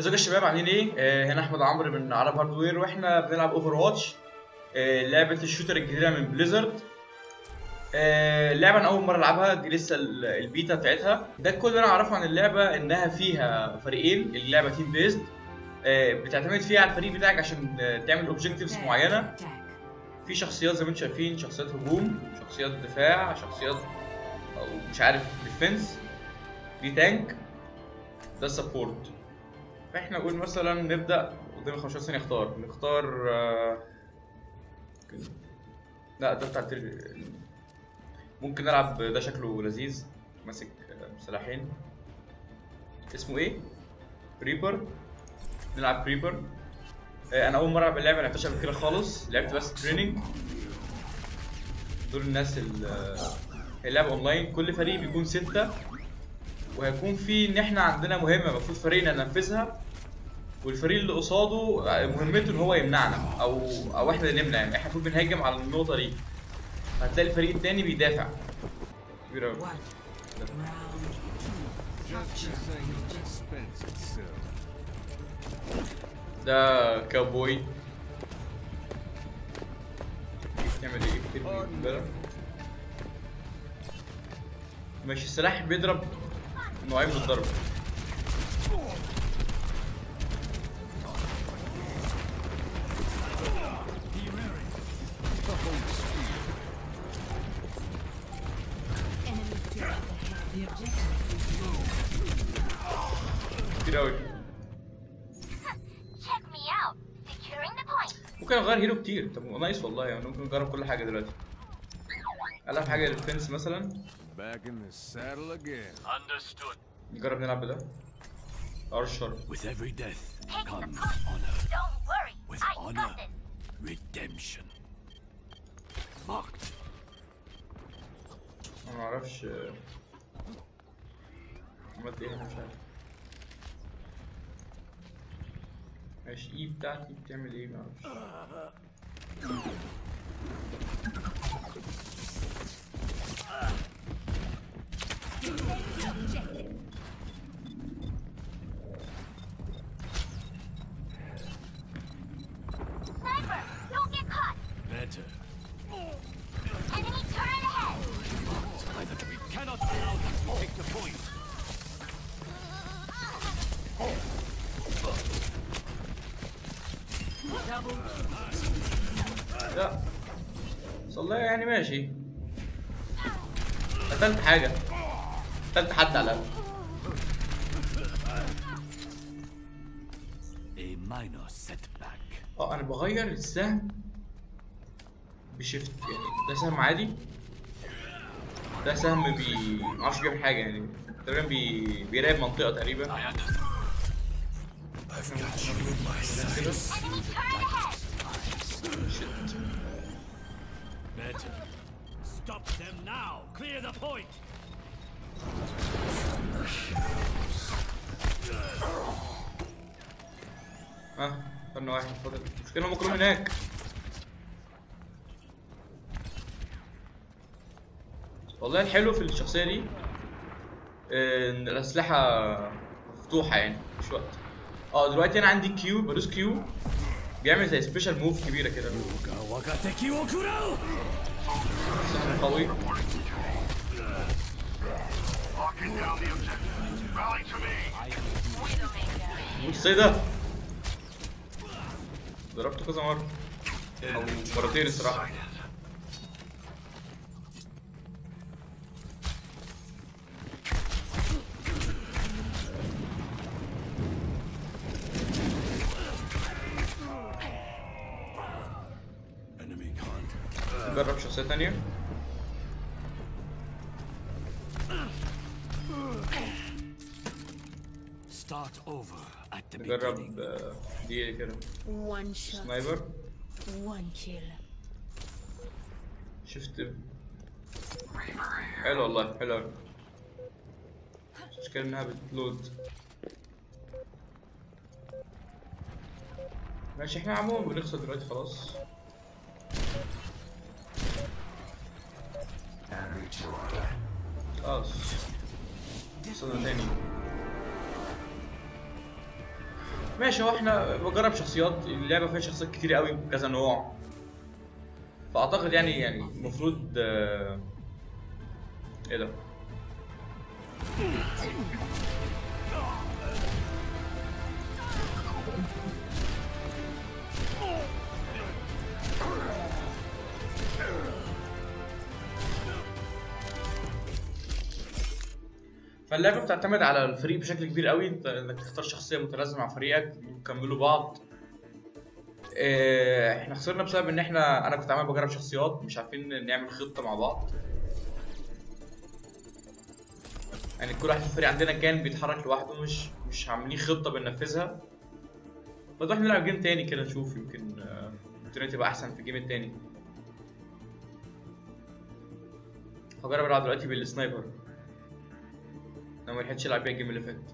ازيكم يا شباب عاملين ايه؟ آه هنا احمد عمرو من عرب هاردوير واحنا بنلعب اوفر واتش آه لعبه الشوتر الجديده من بليزرد آه اللعبه انا اول مره العبها دي لسه ال- البيتا بتاعتها ده كل اللي انا اعرفه عن اللعبه انها فيها فريقين اللعبه تيم بيزد آه بتعتمد فيها على الفريق بتاعك عشان آه، تعمل اوبجكتيفز معينه في شخصيات زي ما انتم شايفين شخصيات هجوم شخصيات دفاع شخصيات او مش عارف ديفنس دي تانك ده سبورت فاحنا نقول مثلا نبدا قدام 15 ثانيه اختار نختار آه، لا ده بتاع التل- ممكن نلعب ده شكله لذيذ ماسك آه، سلاحين اسمه ايه؟ ريبر نلعب ريبر آه، انا اول مره العب اللعبه ما لعبتهاش قبل كده خالص لعبت بس تريننج دول الناس اللي اللعبه اونلاين كل فريق بيكون ستة وهيكون في ان احنا عندنا مهمه المفروض فريقنا ننفذها والفريق اللي قصاده مهمته ان هو يمنعنا او او احنا اللي نمنع يعني احنا المفروض بنهاجم على النقطه دي هتلاقي الفريق التاني بيدافع كبير أوي. ده كاوبوي يعمل ايه كتير بالك ماشي السلاح بيضرب نوعين من الضرب كتير اوي Check me out. Securing the point. ممكن اغير هيرو كتير طب نايس والله يعني ممكن نجرب كل حاجه دلوقتي العب حاجه للفنس مثلا Back in the saddle again. Understood. نجرب نلعب بده ارشر With every death Taking the comes point. honor. Don't worry. With I honor. got this. Redemption. Marked. انا معرفش عملت ايه انا مش عارف ماشي اي بتاعتي بتعمل ايه معرفش Sniper, don't get caught. Better. Enemy turret ahead. Either we cannot allow them to take the point. لا بس والله يعني ماشي قتلت حاجة قتلت حد على الأقل A minor setback. اه انا بغير السهم بشيفت يعني ده سهم عادي ده سهم بي معرفش بيعمل حاجة يعني تقريبا بي... بيراقب منطقة تقريبا I understand. كده Enemy turret ahead. شيت Better. Stop them now. Clear the point. ها استنى واحد فاضل المشكلة هم كلهم هناك والله الحلو في الشخصية دي آه، ان الأسلحة مفتوحة يعني مش وقت اه دلوقتي أنا عندي كيو بدوس كيو بيعمل زي سبيشال موف كبيرة كده Wagateki wo kurao. سهم قوي Locking down the objective. Rally to me. بص ايه ده ضربته كذا مرة أو مرتين الصراحة Enemy contact. نجرب شخصية تانية Start over at the beginning. نجرب آه، دي كده One shot, سنايبر one kill. شفت حلو والله حلو أوي. بس المشكلة انها بتلود ماشي احنا عموما بنخسر دلوقتي خلاص خلاص خسرنا تاني ماشي هو احنا بجرب شخصيات اللعبه فيها شخصيات كتير قوي بكذا نوع فاعتقد يعني يعني المفروض آه، ايه ده فاللعبه بتعتمد على الفريق بشكل كبير قوي انت انك تختار شخصيه متلازمه مع فريقك وتكملوا بعض آه، احنا خسرنا بسبب ان احنا انا كنت عمال بجرب شخصيات مش عارفين نعمل خطه مع بعض يعني كل واحد في الفريق عندنا كان بيتحرك لوحده مش مش عاملين خطه بننفذها فنروح نلعب جيم تاني كده نشوف يمكن آه، الدنيا تبقى احسن في الجيم التاني هجرب العب دلوقتي بالسنايبر انا ما لحقتش العب بيها الجيم اللي فات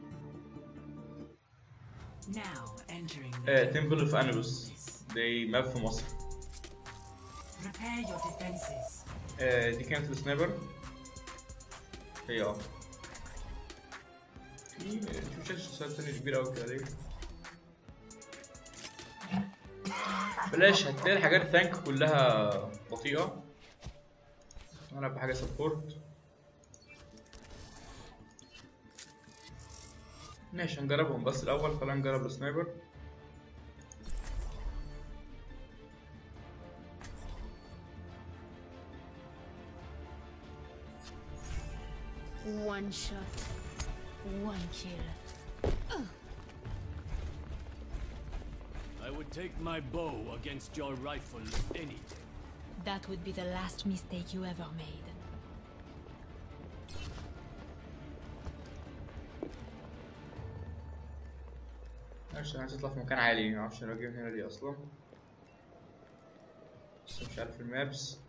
Now entering the آه تمبل اوف انوس دي ماب في مصر Prepare your defenses. آه دي كانت السنايبر هي اه في شوف شاشة شخصيات تانية كبيرة أوي كده ليه بلاش هتلاقي الحاجات التانك كلها بطيئة أنا بحاجة سبورت ماشي هنجربهم بس الأول خلينا نجرب السنايبر One shot. One kill. I would take my bow against your rifle any day. That would be the last mistake you ever made. معلش انا عايز اطلع في مكان عالي معرفش انا راجع هنا ليه اصلا بس مش عارف المابس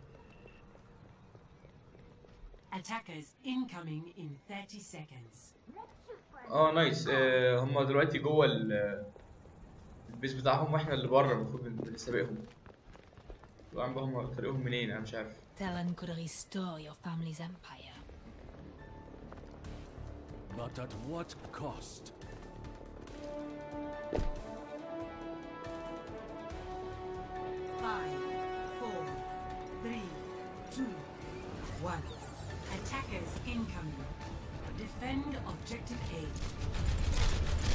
Attackers incoming in 30 seconds. اه نايس آه هم دلوقتي جوه ال- البيس بتاعهم واحنا اللي بره المفروض بن- بنسابقهم طبعا بقى هم طريقهم منين انا مش عارف Talon could restore your family's empire. But at what cost? Five, four, three, two, one. Attackers incoming. Defend objective A.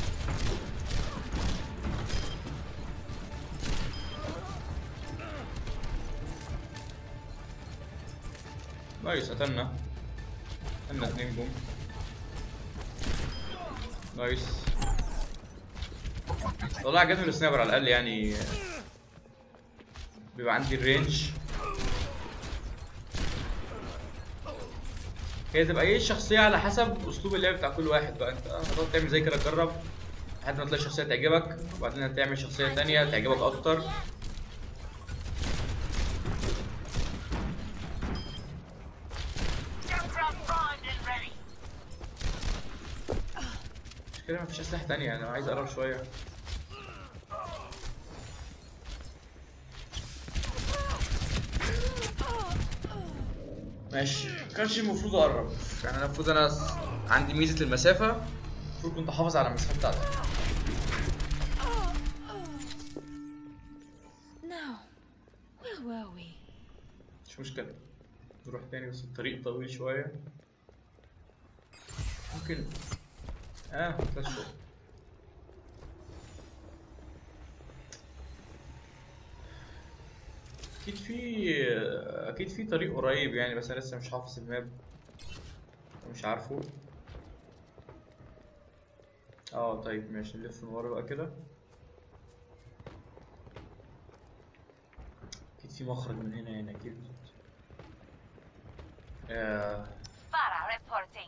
نايس قتلنا قتلنا اتنين جم نايس والله عجبني السنايبر على الاقل يعني بيبقى عندي الرينج هي تبقى ايه الشخصية على حسب اسلوب اللعب بتاع كل واحد بقى انت هتقعد تعمل زي كده تجرب لحد ما تلاقي شخصية تعجبك وبعدين هتعمل شخصية تانية تعجبك اكتر Junkrat primed and ready. مش كده مفيش اسلحة تانية انا عايز اقرب شوية ماشي كانش المفروض اقرب يعني انا المفروض انا س- عندي ميزة المسافة المفروض كنت احافظ على المسافة بتاعتي Now, where were we? مش مشكلة نروح تاني بس الطريق طويل شوية ممكن اه ثلاث شهور اكيد في اكيد في طريق قريب يعني بس انا لسه مش حافظ الماب مش عارفه اه طيب ماشي نلف من ورا بقى كده اكيد في مخرج من هنا يعني اكيد آه Farah reporting.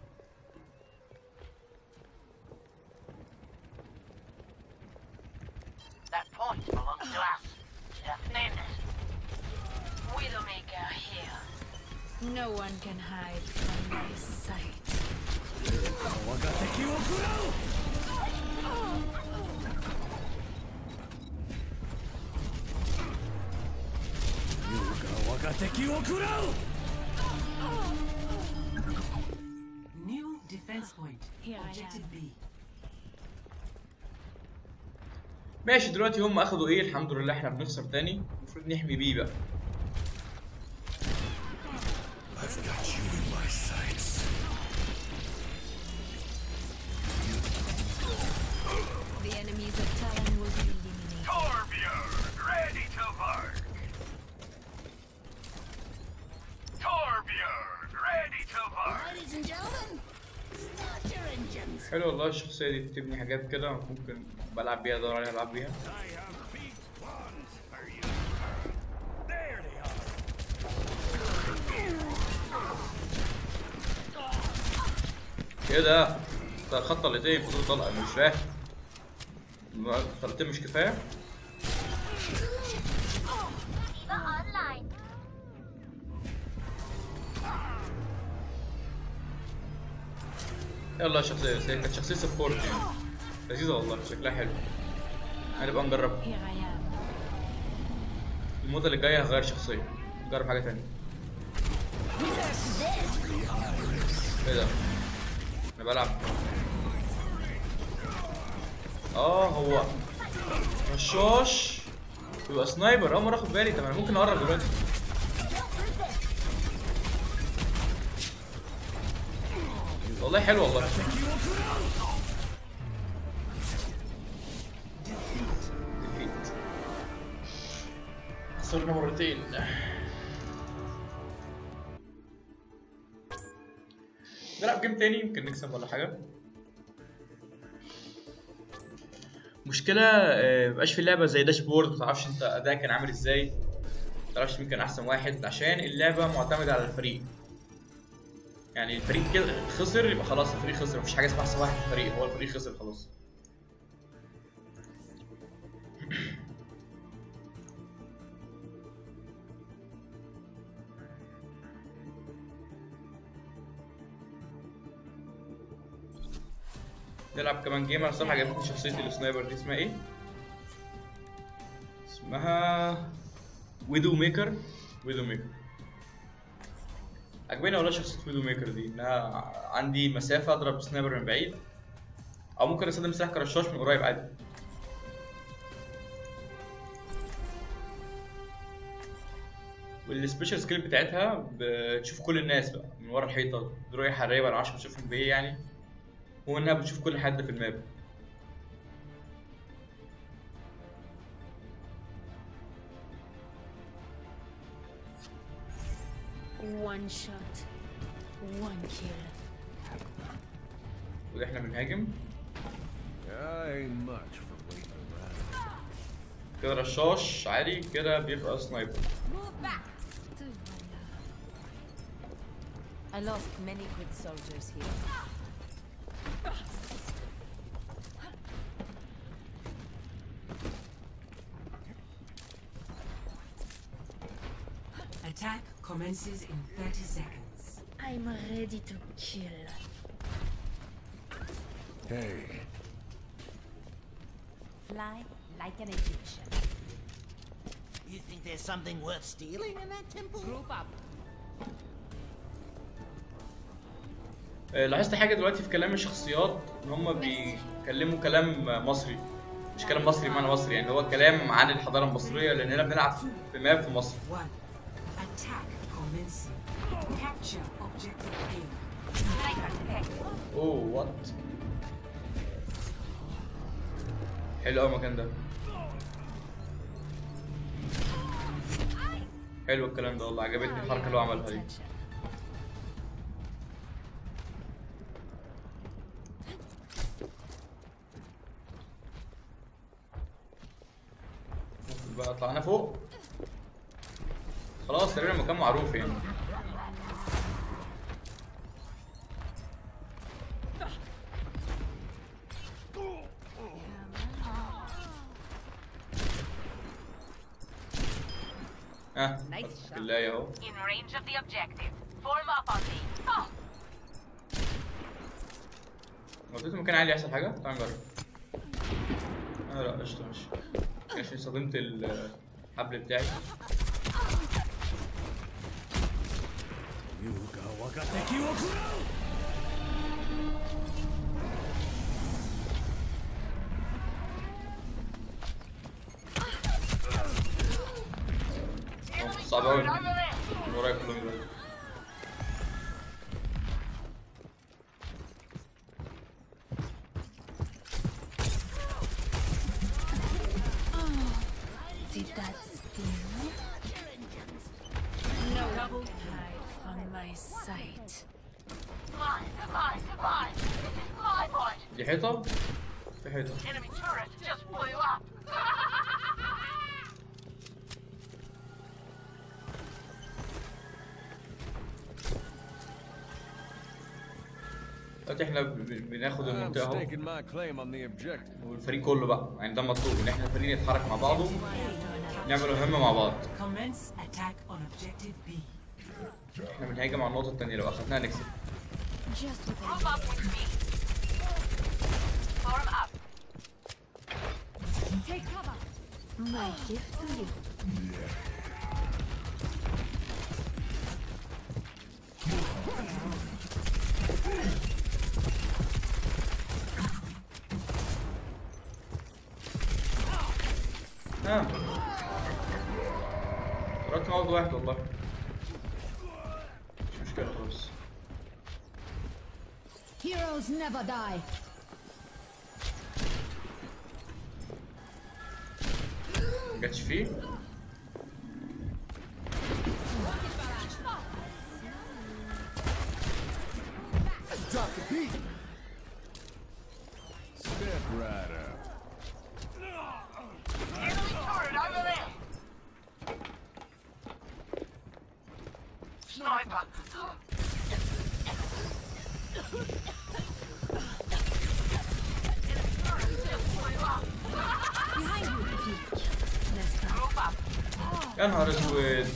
That point belongs to us. Defend it. Widowmaker here. No one can hide from my sight. 我が敵を食らう優が我が敵を食らう New defense point. Here I Objective am. B. ماشي دلوقتي هم اخدوا ايه الحمد لله احنا بنخسر تاني المفروض نحمي بيه بقى I've got you in my sights. The enemies of Talon will be eliminated. Torbjörn, ready to work. Torbjörn, ready to work. Ladies and gentlemen, start your engines. حلو والله الشخصيه دي بتبني حاجات كده ممكن بلعب بيها ادور عليها العب بيها I have big plans for you. There they are. ايه ده ده خط طلقتين فضل طلقه أنا مش فاهم ما- طلقتين مش كفايه يلا شخصيه بس هي كانت شخصيه سبورت يعني لذيذه والله شكلها حلو هنبقى نجربها Here I am. الموضة اللي جايه هغير شخصيه نجرب حاجه تانية ايه ده انا بلعب اه هو رشاش يبقى سنايبر اول مره اخد بالي طب انا ممكن اقرب دلوقتي والله حلو والله Defeat. خسرنا مرتين نلعب جيم تاني يمكن نكسب ولا حاجة مشكلة آه، مبقاش في اللعبة زي داشبورد متعرفش انت ادائك كان عامل ازاي متعرفش مين كان احسن واحد عشان اللعبة معتمدة على الفريق يعني الفريق كده خسر يبقى خلاص الفريق خسر مفيش حاجة اسمها احسن واحد في الفريق هو الفريق خسر خلاص نلعب كمان جيم انا الصراحه عجبتني شخصيه السنايبر دي اسمها ايه اسمها ويدو ميكر ويدو ميكر عجباني والله شخصيه ويدو ميكر دي انها عندي مسافه اضرب سنايبر من بعيد او ممكن استخدم سلاح كرشاش من قريب عادي والسبيشال سكيل بتاعتها بتشوف كل الناس بقى من ورا الحيطه دي رؤيه حراريه بقى انا معرفش بتشوفهم بايه يعني هو انها بتشوف كل حد في الماب One shot, one kill. وده احنا بنهاجم I ain't much for waiting around. كده رشاش عادي كده بيبقى سنايبر Move back. To Valhalla. I lost many good soldiers here. Attack commences in 30 seconds. I'm ready to kill. Hey, Fly like an Egyptian. You think there's something worth stealing in that temple? Group up. آه، لاحظت حاجه دلوقتي في كلام الشخصيات ان هم بيتكلموا كلام مصري مش كلام مصري بمعنى مصري يعني هو كلام عن الحضاره المصريه لاننا بنلعب في ماب في مصر One. Attack commencing. Capture objective A. اوه وات حلو قوي المكان ده حلو الكلام ده والله عجبتني الحركه اللي هو عملها دي المفروض بقى طلعنا فوق خلاص تقريبا المكان معروف يعني ها Nice فتح shot. الله اهو In range of the objective. Form up on me. Oh, لو اديته مكان عالي يحصل حاجه تعال نجرب اه لا قشطه ماشي عشان استخدمت الحبل بتاعي Yuga wagateki wo kurau! صعب قوي من ورايا كلهم دول Did that sting? No one can hide from my sight. Come on, come on, come on. This is my point. دي حيطة في حيطة Enemy turret just blew up. دلوقتي احنا ب- ب- بناخد I'm المنطقة اهو staking my claim on the objective. والفريق كله بقى يعني ده مطلوب ان احنا الفريق نتحرك مع بعضه نعمل مهمة مع بعض Commence attack on objective B. احنا بنهاجم على النقطة التانية لو اخدناها نكسب Just what Group up with me. Form up. Take cover. My gift to you. ها تركت عضو واحد والله مش مشكلة خلاص Heroes never die. مجاتش فيه Step right up. Enemy turret over there. Sniper. Enemy turret just blew up. Behind you, geek. Let's go. Group up. يا نهار اسود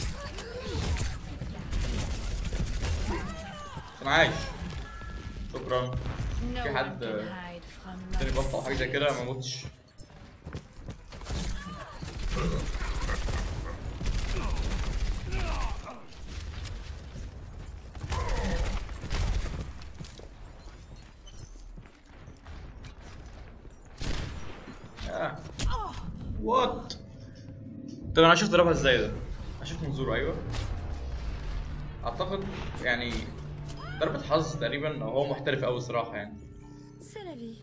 كان عايش شكرا No في one حد can hide from تاني my بطل حاجة زي كده ما موتش آه. وات طب انا هشوف ضربها ازاي ده هشوف منظوره ايوه اعتقد يعني ضربة حظ تقريبا او هو محترف قوي الصراحة يعني C'est la vie.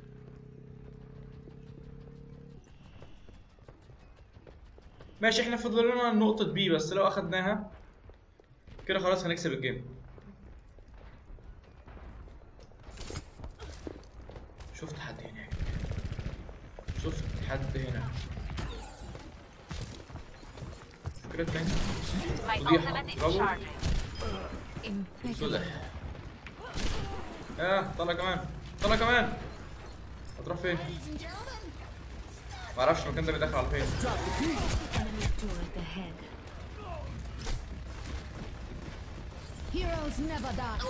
ماشي احنا فضل لنا نقطة بي بس لو اخدناها كده خلاص هنكسب الجيم شفت حد هناك شفت حد هنا فكرة تاني My فضيحة ultimate is برافو charging. Impeccable. سودة اه طلع كمان طلع كمان هتروح فين؟ معرفش المكان ده بيدخل على فين Enemy turret ahead. Heroes never die.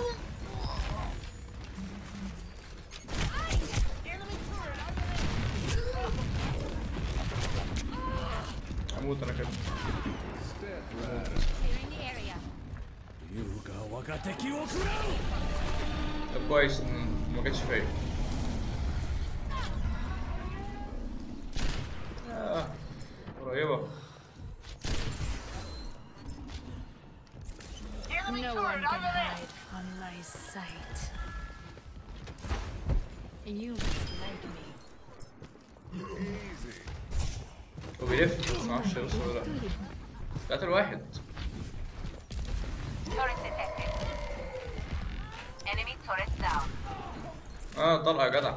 هموت انا كده Step right up. Clearing the area. Yuga wagateki wo kurau! طب كويس إن ما جاتش فيا آه. قريبة Enemy No turret one can over there. hide from my sight. You like me. Easy. هو بيلف ما اعرفش يوصل ولا لا قتل واحد Turret detected. Enemy turret down. اه طلع يا جدع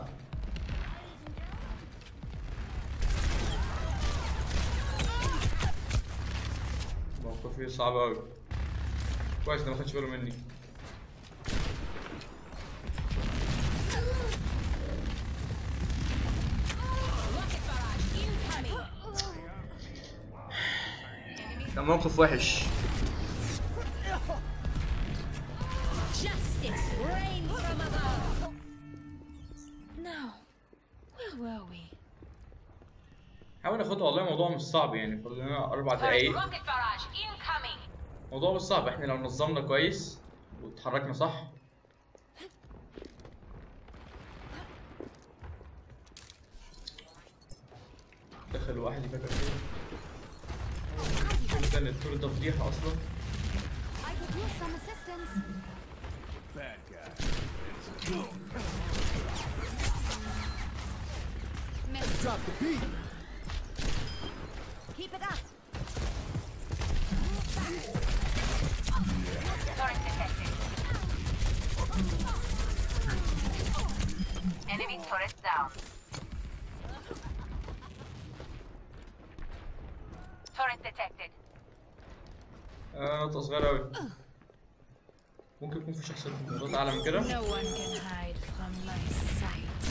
موقفي صعب اوي كويس ده ما خدش باله مني كان موقف وحش Justice reigns from above. Now, where were we? حاول اخدها والله الموضوع مش صعب يعني فاضل لنا اربع Turret دقايق rocket barrage incoming. الموضوع مش صعب احنا لو نظمنا كويس واتحركنا صح دخل واحد يفكر فيه جدا الدور ده فضيحه اصلا I could use some assistance. Bad guy. Drop the beat. Keep it up. Turret detected. Enemy turret down. Turret detected. اه نقطه صغيره قوي ممكن يكون في شخص نقاط اعلى من كده No one can hide from my sight.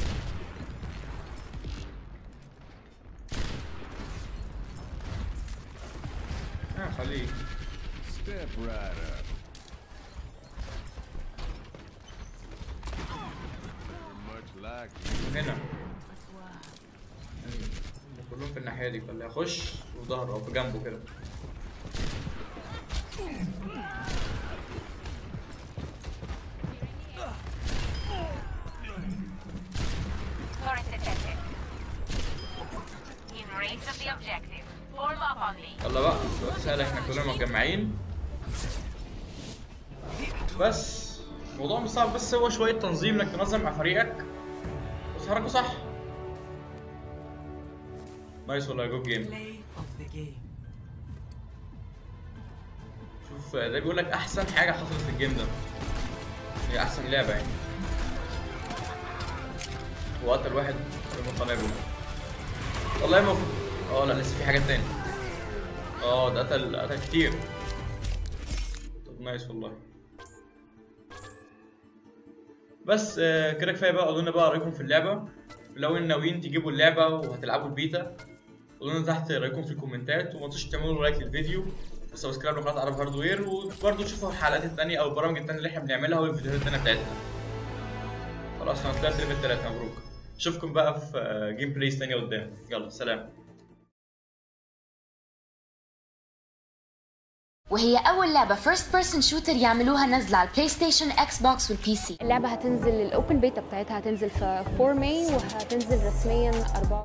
اه خليه Step right up. Never much like you. هنا يعني هم كلهم في الناحيه دي فاللي هيخش في ظهره او في جنبه كده Turret detected. In range of the objective. Form up on me. يلا بقى دلوقتي سهل احنا كلنا متجمعين بس الموضوع مش صعب بس هو شويه تنظيم انك تنظم مع فريقك وتتحركوا صح نايس والله جود جيم Play of the game. شوف ده بيقول لك احسن حاجه حصلت في الجيم ده هي احسن لعبه يعني وقتل واحد من القنابل والله ما اه لا لسه في حاجات تاني اه ده قتل قتل كتير طب نايس والله بس آه، كده كفايه بقى قولوا لنا بقى رايكم في اللعبه لو ان ناويين تجيبوا اللعبه وهتلعبوا البيتا قولوا لنا تحت رايكم في الكومنتات وما تنسوش تعملوا لايك للفيديو وسبسكرايب لقناه عرب هاردوير وبرضه تشوفوا الحلقات التانية او البرامج التانية اللي احنا بنعملها والفيديوهات التانية بتاعتنا خلاص انا طلعت ليفل 3 مبروك اشوفكم بقى في آه، جيم بلايز تانية قدام يلا سلام وهي أول لعبة فيرست بيرسون شوتر يعملوها نازلة على البلاي ستيشن اكس بوكس والبي سي اللعبة هتنزل الاوبن بيتا بتاعتها هتنزل في 4 ماي وهتنزل رسميا 4